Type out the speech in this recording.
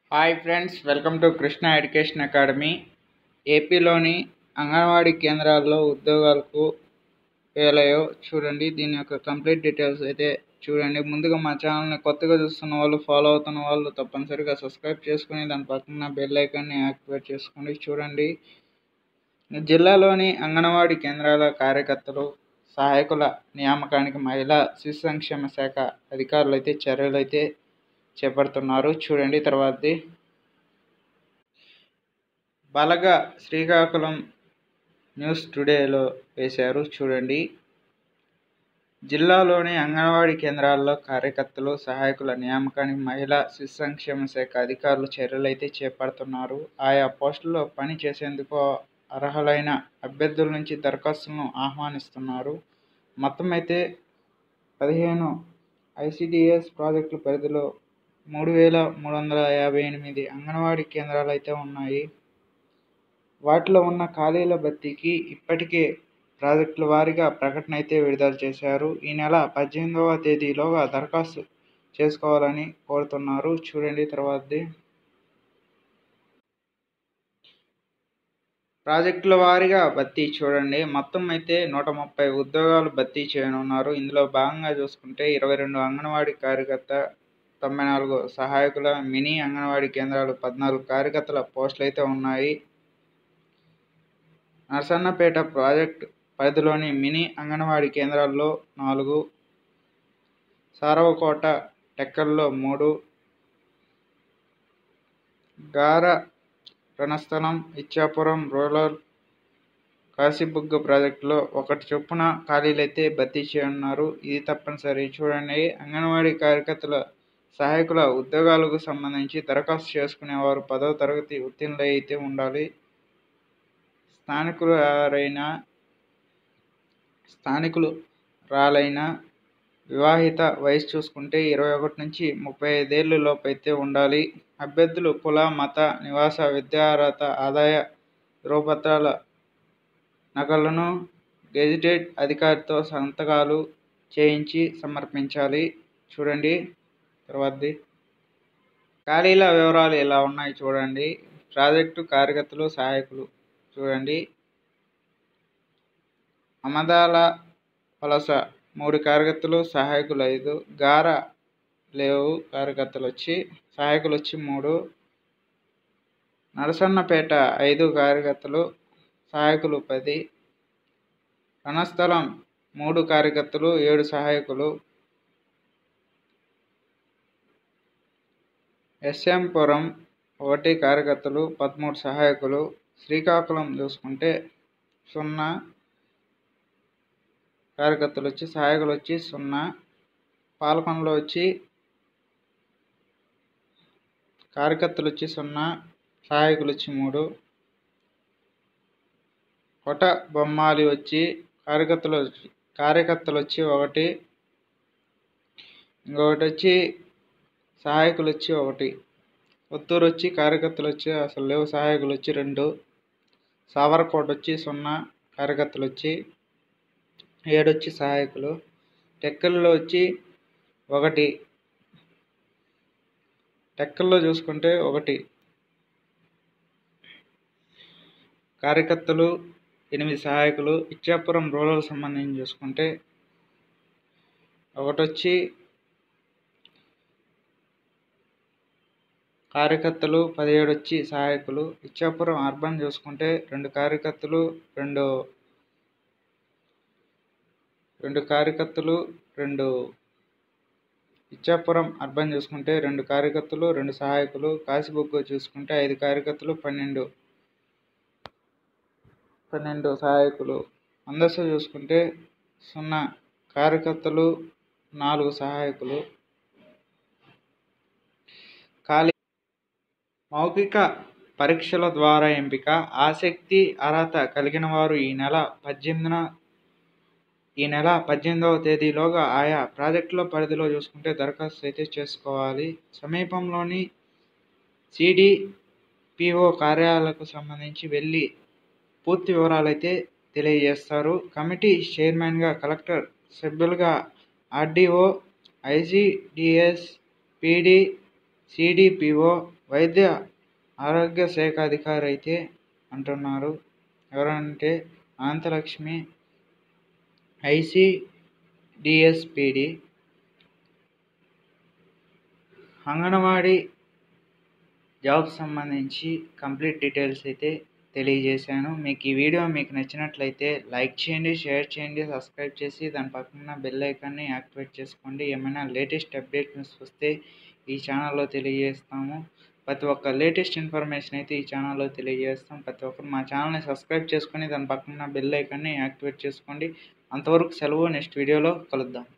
hi friends welcome to Krishna education academy ఏపీలోని అంగన్వాడీ కేంద్రాల్లో ఉద్యోగాలకు వేలయో చూడండి దీని యొక్క కంప్లీట్ డీటెయిల్స్ అయితే చూడండి ముందుగా మా ఛానల్ని కొత్తగా చూస్తున్న వాళ్ళు ఫాలో అవుతున్న వాళ్ళు తప్పనిసరిగా సబ్స్క్రైబ్ చేసుకుని దాని పక్కన బెల్ ఐకాన్ని యాక్టివేట్ చేసుకోండి చూడండి జిల్లాలోని అంగన్వాడీ కేంద్రాల కార్యకర్తలు సహాయకుల నియామకానికి మహిళా శిశు సంక్షేమ శాఖ అధికారులు అయితే చర్యలు అయితే చేపడుతున్నారు చూడండి తర్వాతది బలగా శ్రీకాకుళం న్యూస్ టుడేలో వేశారు చూడండి జిల్లాలోని అంగన్వాడీ కేంద్రాల్లో కార్యకర్తలు సహాయకుల నియామకానికి మహిళా శిశు సంక్షేమ శాఖ అధికారులు చర్యలు అయితే చేపడుతున్నారు ఆయా పోస్టుల్లో పని చేసేందుకు అర్హులైన అభ్యర్థుల నుంచి దరఖాస్తులను ఆహ్వానిస్తున్నారు మొత్తం అయితే పదిహేను ఐసిడిఎస్ ప్రాజెక్టుల పరిధిలో మూడు వేల మూడు వందల యాభై ఎనిమిది అంగన్వాడీ కేంద్రాలు అయితే ఉన్నాయి వాటిలో ఉన్న ఖాళీల భర్తీకి ఇప్పటికే ప్రాజెక్టుల వారీగా ప్రకటన అయితే విడుదల చేశారు ఈ నెల పద్దెనిమిదవ తేదీలోగా దరఖాస్తు చేసుకోవాలని కోరుతున్నారు చూడండి తర్వాతది ప్రాజెక్టుల వారీగా భర్తీ చూడండి మొత్తం అయితే నూట ముప్పై ఉద్యోగాలు భర్తీ చేయనున్నారు ఇందులో భాగంగా చూసుకుంటే ఇరవై రెండు అంగన్వాడీ కార్యకర్త తొంభై నాలుగు సహాయకుల మినీ అంగన్వాడీ కేంద్రాలు పద్నాలుగు కార్యకర్తల పోస్టులు అయితే ఉన్నాయి నరసన్నపేట ప్రాజెక్ట్ పరిధిలోని మినీ అంగన్వాడీ కేంద్రాల్లో నాలుగు సారవకోట టెక్కల్లో మూడు గార రణస్థలం ఇచ్చాపురం రూరల్ కాశీబుగ్గ ప్రాజెక్టులో ఒకటి చొప్పున ఖాళీలు అయితే భర్తీ చేయనున్నారు ఇది తప్పనిసరి చూడండి అంగన్వాడీ కార్యకర్తల సహాయకుల ఉద్యోగాలకు సంబంధించి దరఖాస్తు చేసుకునేవారు పదవ తరగతి ఉత్తీర్ణులై అయితే ఉండాలి స్థానికులు ఎవరైనా స్థానికులు రాలైన వివాహిత వయసు చూసుకుంటే ఇరవై ఒకటి నుంచి ముప్పై ఐదేళ్ళ లోపు అయితే ఉండాలి అభ్యర్థులు కుల మత నివాస విద్యార్హత ఆదాయ ధృవపత్రాల నకలను గెజిటెడ్ అధికారితో సంతకాలు చేయించి సమర్పించాలి చూడండి తర్వాతది ఖాళీల వివరాలు ఇలా ఉన్నాయి చూడండి ప్రాజెక్టు కార్యకర్తలు సహాయకులు చూడండి అమదాల వలస మూడు కార్యకర్తలు సహాయకులు ఐదు గార లేవు కార్యకర్తలు వచ్చి సహాయకులు వచ్చి మూడు నరసన్నపేట ఐదు కార్యకర్తలు సహాయకులు పది రణస్థలం మూడు కార్యకర్తలు ఏడు సహాయకులు ఎస్ఎంపురం ఒకటి కార్యకర్తలు పదమూడు సహాయకులు శ్రీకాకుళం చూసుకుంటే సున్నా కార్యకర్తలు వచ్చి సహాయకులు వచ్చి సున్నా పాలకొండలో వచ్చి కార్యకర్తలు వచ్చి సున్నా సహాయకులు వచ్చి మూడు కొట బొమ్మాలి వచ్చి కార్యకర్తలు కార్యకర్తలు వచ్చి ఒకటి ఇంకొకటి వచ్చి సహాయకులు వచ్చి ఒకటి ఒత్తూరు వచ్చి కార్యకర్తలు వచ్చి అసలు లేవు సహాయకులు వచ్చి రెండు సావరకోట వచ్చి సున్నా కార్యకర్తలు వచ్చి ఏడు వచ్చి సహాయకులు టెక్కల్లో వచ్చి ఒకటి టెక్కల్లో చూసుకుంటే ఒకటి కార్యకర్తలు ఎనిమిది సహాయకులు ఇచ్చాపురం రూరల్ సంబంధించి చూసుకుంటే ఒకటి వచ్చి కార్యకర్తలు పదిహేడు వచ్చి సహాయకులు ఇచ్చాపురం అర్బన్ చూసుకుంటే రెండు కార్యకర్తలు రెండు రెండు కార్యకర్తలు రెండు ఇచ్చాపురం అర్బన్ చూసుకుంటే రెండు కార్యకర్తలు రెండు సహాయకులు కాశీబుగ్గ చూసుకుంటే ఐదు కార్యకర్తలు పన్నెండు పన్నెండు సహాయకులు అందస చూసుకుంటే సున్నా కార్యకర్తలు నాలుగు సహాయకులు ఖాళీ మౌఖిక పరీక్షల ద్వారా ఎంపిక ఆసక్తి అర్హత కలిగిన వారు ఈ నెల పద్దెనిమిదిన ఈ నెల పద్దెనిమిదవ తేదీలోగా ఆయా ప్రాజెక్టుల పరిధిలో చూసుకుంటే దరఖాస్తు అయితే చేసుకోవాలి సమీపంలోని సిడిపిఓ కార్యాలయాలకు సంబంధించి వెళ్ళి పూర్తి వివరాలు అయితే తెలియజేస్తారు కమిటీ చైర్మన్గా కలెక్టర్ సభ్యులుగా ఆర్డీఓ ఐసిడిఎస్ పీడీ సిడిపిఓ వైద్య ఆరోగ్య శాఖ అధికారి అయితే అంటున్నారు ఎవరంటే Ananthalakshmi IC DSPD Anganwadi job సంబంధించి కంప్లీట్ డీటెయిల్స్ అయితే తెలియజేశాను మీకు ఈ వీడియో మీకు నచ్చినట్లయితే లైక్ చేయండి షేర్ చేయండి సబ్స్క్రైబ్ చేసి దాని పక్కన బెల్ ఐకాన్ని యాక్టివేట్ చేసుకోండి ఏమైనా లేటెస్ట్ అప్డేట్స్ వస్తే ఈ ఛానల్లో తెలియజేస్తాము ప్రతి ఒక్క లేటెస్ట్ ఇన్ఫర్మేషన్ అయితే ఈ ఛానల్లో తెలియజేస్తాం ప్రతి ఒక్కరు మా ఛానల్ని సబ్స్క్రైబ్ చేసుకొని దాని పక్కన బెల్ ఐకాన్ని యాక్టివేట్ చేసుకోండి అంతవరకు సెలవు నెక్స్ట్ వీడియోలో కలుద్దాం